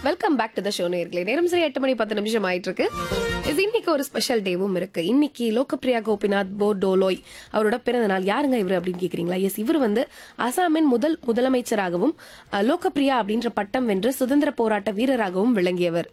welcome back to the show நேர்களே நேரம் சரி எட்டு மணி பத்து நிமிஷம் ஆயிட்டு இருக்கு இது இன்னைக்கு ஒரு ஸ்பெஷல் டேவும் இருக்கு இன்னைக்கு லோகப்பிரியா கோபிநாத் போ டோலோய் அவரோட பிறந்த நாள் யாருங்க இவர் அப்படின்னு கேக்குறீங்களா எஸ் இவர் வந்து அசாமின் முதல் முதலமைச்சராகவும் அஹ், லோகப்பிரியா அப்படின்ற பட்டம் வென்று சுதந்திர போராட்ட வீரராகவும் விளங்கியவர்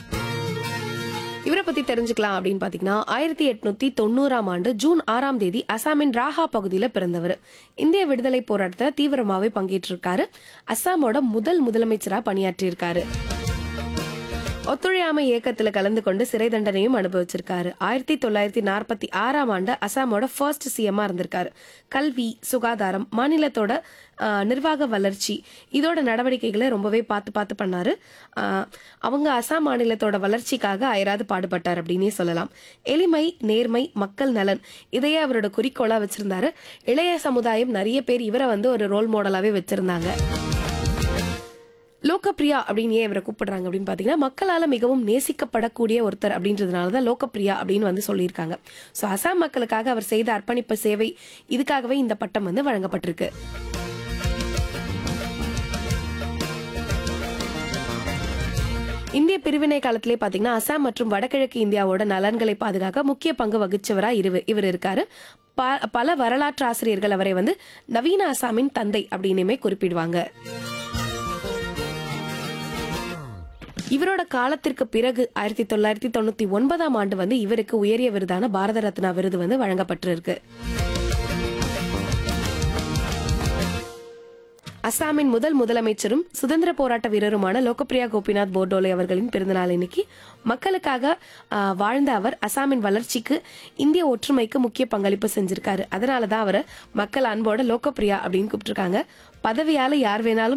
இவரை பத்தி தெரிஞ்சுக்கலாம் அப்படின்னு பாத்தீங்கன்னா ஆயிரத்தி எட்நூத்தி தொண்ணூறாம் ஆண்டு ஜூன் ஆறாம் தேதி அசாமின் ராகா பகுதியில பிறந்தவர் இந்திய விடுதலை போராட்டத்துல தீவிரமாவே பங்கேற்றிருக்காரு அசாமோட முதல் முதலமைச்சரா பணியாற்றியிருக்காரு ஒத்துழையாமை இயக்கத்துல கலந்து கொண்டு சிறை தண்டனையும் அனுபவிச்சிருக்காரு ஆயிரத்தி தொள்ளாயிரத்தி நாற்பத்தி ஆறாம் ஆண்டு அசாமோட ஃபர்ஸ்ட் சிஎம்மா இருந்திருக்காரு கல்வி சுகாதாரம் மாநிலத்தோட ஆஹ், நிர்வாக வளர்ச்சி இதோட நடவடிக்கைகளை ரொம்பவே பார்த்து பார்த்து பண்ணாரு ஆஹ், அவங்க அசாம் மாநிலத்தோட வளர்ச்சிக்காக அயராது பாடுபட்டார் அப்படின்னே சொல்லலாம் எளிமை நேர்மை மக்கள் நலன் இதையே அவரோட குறிக்கோளா வச்சிருந்தாரு இளைய சமுதாயம் நிறைய பேர் இவரை வந்து ஒரு ரோல் மாடலாவே வச்சிருந்தாங்க லோகப்பிரியா அப்படின்னு ஏன் இவரை கூப்பிடுறாங்க அப்படின்னு பாத்தீங்கன்னா மக்களால மிகவும் நேசிக்கப்படக்கூடிய ஒருத்தர் அப்படின்றதுனால தான் லோகப்பிரியா அப்படின்னு வந்து சொல்லியிருக்காங்க ஸோ அசாம் மக்களுக்காக அவர் செய்த அர்ப்பணிப்பு சேவை இதுக்காகவே இந்த பட்டம் வந்து வழங்கப்பட்டிருக்கு இந்திய பிரிவினை காலத்திலே பாத்தீங்கன்னா அசாம் மற்றும் வடகிழக்கு இந்தியாவோட நலன்களை பாதுகாக்க முக்கிய பங்கு வகிச்சவரா இரு- இவர் இருக்காரு ப- பல வரலாற்று ஆசிரியர்கள் அவரை வந்து நவீன அசாமின் தந்தை அப்படின்னுமே குறிப்பிடுவாங்க இவரோட காலத்திற்கு பிறகு ஆயிரத்தி தொள்ளாயிரத்தி தொண்ணூத்தி ஒன்பதாம் ஆண்டு வந்து இவருக்கு உயரிய விருதான பாரத ரத்னா விருது வந்து வழங்கப்பட்டிருக்கு அசாமின் முதல் முதலமைச்சரும் சுதந்திர போராட்ட வீரருமான லோகப்பிரியா கோபிநாத் போர்டோலே அவர்களின் பிறந்தநாள் இன்னைக்கு மக்களுக்காக ஆஹ், வாழ்ந்த அவர் அசாமின் வளர்ச்சிக்கு இந்திய ஒற்றுமைக்கு முக்கிய பங்களிப்பு செஞ்சிருக்காரு அதனாலதான் அவரை மக்கள் அன்போட லோகப்பிரியா அப்படின்னு கூப்பிட்டிருக்காங்க பதவியால யார் வேணாலும்